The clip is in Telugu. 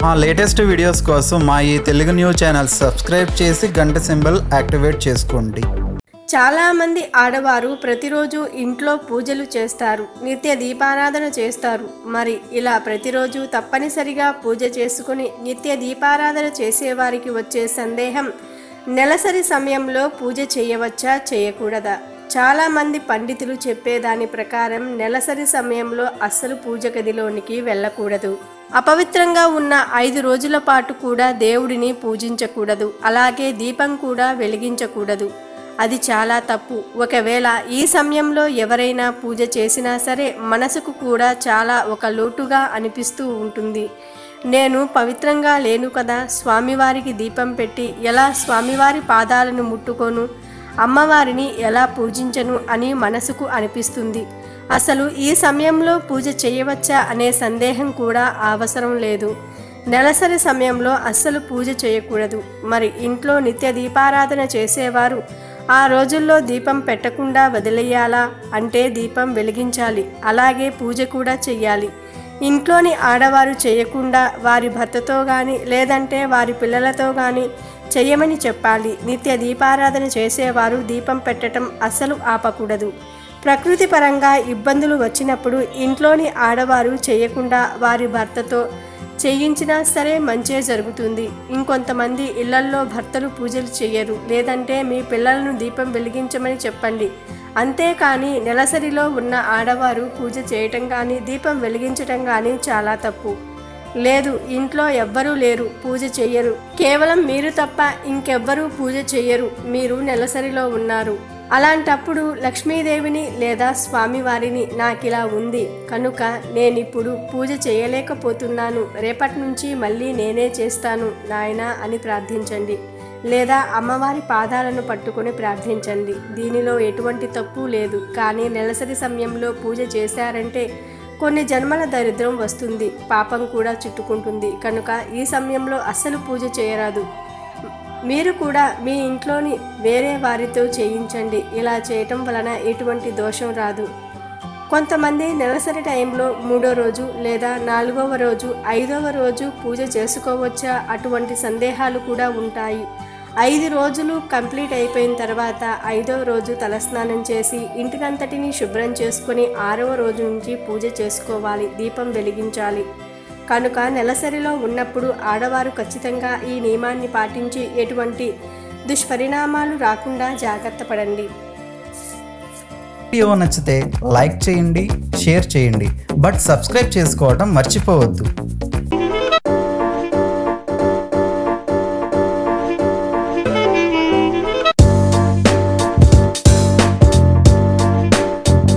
మా లేటెస్ట్ వీడియోస్ కోసం మా ఈ తెలుగు న్యూస్ ఛానల్ సబ్స్క్రైబ్ చేసి గంట సింబల్ యాక్టివేట్ చేసుకోండి చాలామంది ఆడవారు ప్రతిరోజు ఇంట్లో పూజలు చేస్తారు నిత్య దీపారాధన చేస్తారు మరి ఇలా ప్రతిరోజు తప్పనిసరిగా పూజ చేసుకుని నిత్య దీపారాధన చేసేవారికి వచ్చే సందేహం నెలసరి సమయంలో పూజ చేయవచ్చా చేయకూడదా చాలామంది పండితులు చెప్పేదాని ప్రకారం నెలసరి సమయంలో అస్సలు పూజ గదిలోనికి వెళ్ళకూడదు అపవిత్రంగా ఉన్న ఐదు రోజుల పాటు కూడా దేవుడిని పూజించకూడదు అలాగే దీపం కూడా వెలిగించకూడదు అది చాలా తప్పు ఒకవేళ ఈ సమయంలో ఎవరైనా పూజ చేసినా సరే మనసుకు కూడా చాలా ఒక లోటుగా అనిపిస్తూ ఉంటుంది నేను పవిత్రంగా లేను కదా స్వామివారికి దీపం పెట్టి ఎలా స్వామివారి పాదాలను ముట్టుకోను అమ్మవారిని ఎలా పూజించను అని మనసుకు అనిపిస్తుంది అసలు ఈ సమయంలో పూజ చేయవచ్చా అనే సందేహం కూడా అవసరం లేదు నెలసరి సమయంలో అస్సలు పూజ చేయకూడదు మరి ఇంట్లో నిత్య దీపారాధన చేసేవారు ఆ రోజుల్లో దీపం పెట్టకుండా వదిలేయాలా అంటే దీపం వెలిగించాలి అలాగే పూజ కూడా చెయ్యాలి ఇంట్లోని ఆడవారు చేయకుండా వారి భర్తతో కానీ లేదంటే వారి పిల్లలతో కానీ చెయ్యమని చెప్పాలి నిత్య దీపారాధన చేసేవారు దీపం పెట్టడం అస్సలు ఆపకూడదు ప్రకృతి పరంగా ఇబ్బందులు వచ్చినప్పుడు ఇంట్లోని ఆడవారు చేయకుండా వారి భర్తతో చేయించినా సరే మంచే జరుగుతుంది ఇంకొంతమంది ఇళ్లల్లో భర్తలు పూజలు చేయరు లేదంటే మీ పిల్లలను దీపం వెలిగించమని చెప్పండి అంతేకాని నెలసరిలో ఉన్న ఆడవారు పూజ చేయటం కానీ దీపం వెలిగించటం కానీ చాలా తప్పు లేదు ఇంట్లో ఎవ్వరూ లేరు పూజ చెయ్యరు కేవలం మీరు తప్ప ఇంకెవ్వరూ పూజ చెయ్యరు మీరు నెలసరిలో ఉన్నారు అలాంటప్పుడు లక్ష్మీదేవిని లేదా స్వామివారిని నాకిలా ఉంది కనుక నేనిప్పుడు పూజ చేయలేకపోతున్నాను రేపటి నుంచి మళ్ళీ నేనే చేస్తాను నాయనా అని ప్రార్థించండి లేదా అమ్మవారి పాదాలను పట్టుకొని ప్రార్థించండి దీనిలో ఎటువంటి తప్పు లేదు కానీ నెలసరి సమయంలో పూజ చేశారంటే కొన్ని జన్మల దరిద్రం వస్తుంది పాపం కూడా చుట్టుకుంటుంది కనుక ఈ సమయంలో అస్సలు పూజ చేయరాదు మీరు కూడా మీ ఇంట్లోని వేరే వారితో చేయించండి ఇలా చేయటం వలన ఎటువంటి దోషం రాదు కొంతమంది నెలసరి టైంలో మూడో రోజు లేదా నాలుగవ రోజు ఐదవ రోజు పూజ చేసుకోవచ్చా అటువంటి సందేహాలు కూడా ఉంటాయి ఐదు రోజులు కంప్లీట్ అయిపోయిన తర్వాత ఐదవ రోజు తలస్నానం చేసి ఇంటికంతటిని శుభ్రం చేసుకొని ఆరవ రోజు నుంచి పూజ చేసుకోవాలి దీపం వెలిగించాలి కనుక నెలసరిలో ఉన్నప్పుడు ఆడవారు ఖచ్చితంగా ఈ నియమాన్ని పాటించి ఎటువంటి దుష్పరిణామాలు రాకుండా జాగ్రత్త పడండి వీడియో నచ్చితే లైక్ చేయండి షేర్ చేయండి బట్ సబ్స్క్రైబ్ చేసుకోవడం మర్చిపోవద్దు